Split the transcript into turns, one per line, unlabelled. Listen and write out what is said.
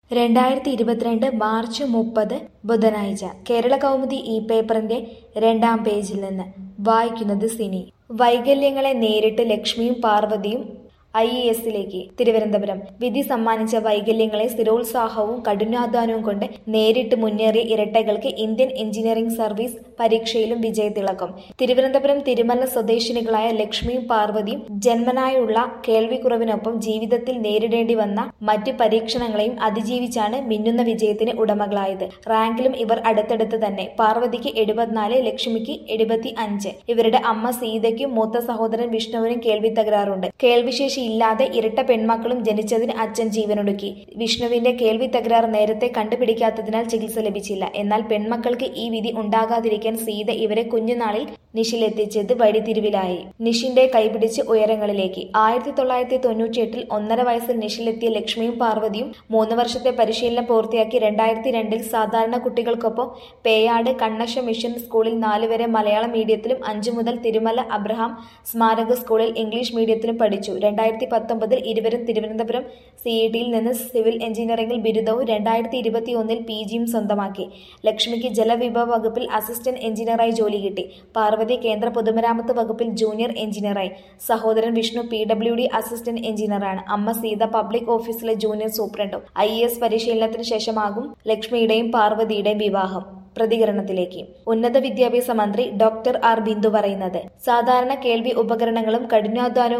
രണ്ടായിരത്തി ഇരുപത്തിരണ്ട് മാർച്ച് മുപ്പത് ബുധനാഴ്ച കേരള കൗമുദി ഈ പേപ്പറിന്റെ രണ്ടാം പേജിൽ നിന്ന് വായിക്കുന്നത് സിനി വൈകല്യങ്ങളെ നേരിട്ട് ലക്ഷ്മിയും പാർവതിയും ഐ എ എസിലേക്ക് തിരുവനന്തപുരം വിധി സമ്മാനിച്ച വൈകല്യങ്ങളെ സ്ഥിരോത്സാഹവും കഠിനാധ്വാനവും കൊണ്ട് നേരിട്ട് മുന്നേറിയ ഇരട്ടകൾക്ക് ഇന്ത്യൻ എഞ്ചിനീയറിംഗ് സർവീസ് പരീക്ഷയിലും വിജയത്തിളക്കം തിരുവനന്തപുരം തിരുമല സ്വദേശിനികളായ ലക്ഷ്മിയും പാർവതിയും ജന്മനായുള്ള കേൾവിക്കുറവിനൊപ്പം ജീവിതത്തിൽ നേരിടേണ്ടി വന്ന മറ്റ് പരീക്ഷണങ്ങളെയും അതിജീവിച്ചാണ് മിന്നുന്ന വിജയത്തിന് ഉടമകളായത് റാങ്കിലും ഇവർ അടുത്തടുത്ത് തന്നെ പാർവതിക്ക് എഴുപത്തിനാല് ലക്ഷ്മിക്ക് എഴുപത്തി അഞ്ച് ഇവരുടെ അമ്മ സീതയ്ക്കും മൂത്ത സഹോദരൻ വിഷ്ണുവിനും കേൾവി തകരാറുണ്ട് കേൾവിശേഷി ഇല്ലാതെ ഇരട്ട പെൺമക്കളും ജനിച്ചതിന് അച്ഛൻ ജീവനൊടുക്കി വിഷ്ണുവിന്റെ കേൾവി തകരാർ നേരത്തെ കണ്ടുപിടിക്കാത്തതിനാൽ ചികിത്സ ലഭിച്ചില്ല എന്നാൽ പെൺമക്കൾക്ക് ഈ വിധി ഉണ്ടാകാതിരിക്കാൻ സീത ഇവരെ കുഞ്ഞുനാളിൽ നിഷിലെത്തിച്ചത് വഴിത്തിരിവിലായി നിഷിന്റെ കൈപിടിച്ച് ഉയരങ്ങളിലേക്ക് ആയിരത്തി തൊള്ളായിരത്തി തൊണ്ണൂറ്റിയെട്ടിൽ ഒന്നര വയസ്സിൽ നിഷിലെത്തിയ ലക്ഷ്മിയും പാർവതിയും മൂന്ന് വർഷത്തെ പരിശീലനം പൂർത്തിയാക്കി രണ്ടായിരത്തി രണ്ടിൽ സാധാരണ കുട്ടികൾക്കൊപ്പം പേയാട് കണ്ണശ മിഷൻ സ്കൂളിൽ നാലുവരെ മലയാളം മീഡിയത്തിലും അഞ്ചു മുതൽ തിരുമല അബ്രഹാം സ്മാരക സ്കൂളിൽ ഇംഗ്ലീഷ് മീഡിയത്തിലും പഠിച്ചു രണ്ടായിരത്തി പത്തൊമ്പതിൽ ഇരുവരും തിരുവനന്തപുരം സി ഇ ടിയിൽ നിന്ന് സിവിൽ എഞ്ചിനീയറിംഗിൽ ബിരുദവും രണ്ടായിരത്തി ഇരുപത്തി ഒന്നിൽ പി ജിയും സ്വന്തമാക്കി ലക്ഷ്മിക്ക് ജലവിഭവ വകുപ്പിൽ അസിസ്റ്റന്റ് എഞ്ചിനീയറായി ജോലി കിട്ടി പാർവതി കേന്ദ്ര പൊതുമരാമത്ത് വകുപ്പിൽ ജൂനിയർ എഞ്ചിനീയറായി സഹോദരൻ Vishnu P W D assistant എഞ്ചിനീയറാണ് അമ്മ സീത പബ്ലിക് ഓഫീസിലെ ജൂനിയർ സൂപ്രണ്ടും ഐ എസ് പരിശീലനത്തിന് ശേഷമാകും ലക്ഷ്മിയുടെയും പാർവതിയുടെയും വിവാഹം പ്രതികരണത്തിലേക്ക് ഉന്നത വിദ്യാഭ്യാസ മന്ത്രി ഡോക്ടർ ആർ ബിന്ദു പറയുന്നത് സാധാരണ കേൾവി ഉപകരണങ്ങളും കഠിനാധ്വാനവും